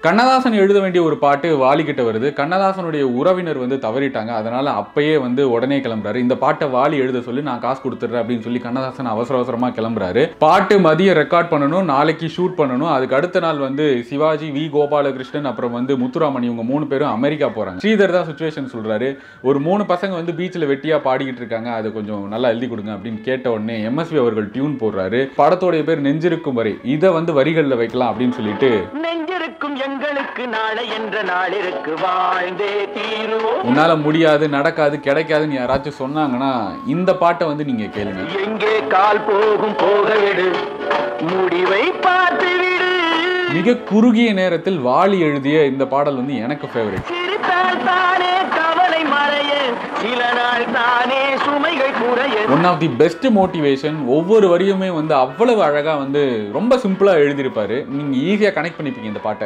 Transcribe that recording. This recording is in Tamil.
கண்ணதாசன் எழுத வேண்டிய ஒரு பாட்டு வாலி கிட்ட வருது கண்ணதாசனுடைய உறவினர் வந்து தவறிட்டாங்க அதனால அப்பயே வந்து உடனே கிளம்புறாரு இந்த பாட்டை வாலி எழுத சொல்லி நான் காசு கொடுத்துட்றேன் அப்படின்னு சொல்லி கண்ணதாசன் அவசர அவசரமா கிளம்புறாரு பாட்டு மதியம் ரெக்கார்ட் பண்ணணும் நாளைக்கு ஷூட் பண்ணணும் அதுக்கு அடுத்த நாள் வந்து சிவாஜி வி கோபாலகிருஷ்ணன் அப்புறம் வந்து முத்துராமன் இவங்க மூணு பேரும் அமெரிக்கா போறாங்க ஸ்ரீதர் தான் சுச்சுவேஷன் சொல்றாரு ஒரு மூணு பசங்க வந்து பீச்சில் வெட்டியா பாடிக்கிட்டு இருக்காங்க அது கொஞ்சம் நல்லா எழுதி கொடுங்க அப்படின்னு கேட்ட உடனே எம்எஸ்வி அவர்கள் டியூன் போடுறாரு படத்தோடைய பேர் நெஞ்சிருக்கும் வரை இதை வந்து வரிகளில் வைக்கலாம் அப்படின்னு சொல்லிட்டு நெஞ்சிருக்கும் எங்களுக்கு நாளை என்ற நாளிற்கு வாழ்ந்தே தீருவோம் உன்னால முடியாது நடக்காது கிடைக்காதுன்னு யாராச்சும் சொன்னாங்கன்னா இந்த பாட்டை வந்து நீங்க கேளுங்க எங்கே கால் போகும் போக விடு முடிவை பார்த்து விடு மிக குறுகிய நேரத்தில் வாலி எழுதிய இந்த பாடல் வந்து எனக்கு ஃபேவரட் சிரித்தால் தானே கவலை மறைய சில நாள் தானே சுமைகள் குறைய one of the best motivation ஒவ்வொரு வரியுமே வந்து அவ்வளவு அழகா வந்து ரொம்ப சிம்பிளா எழுதியிருப்பாரு நீங்க ஈஸியா கனெக்ட் பண்ணிப்பீங்க இந்த பாட்டை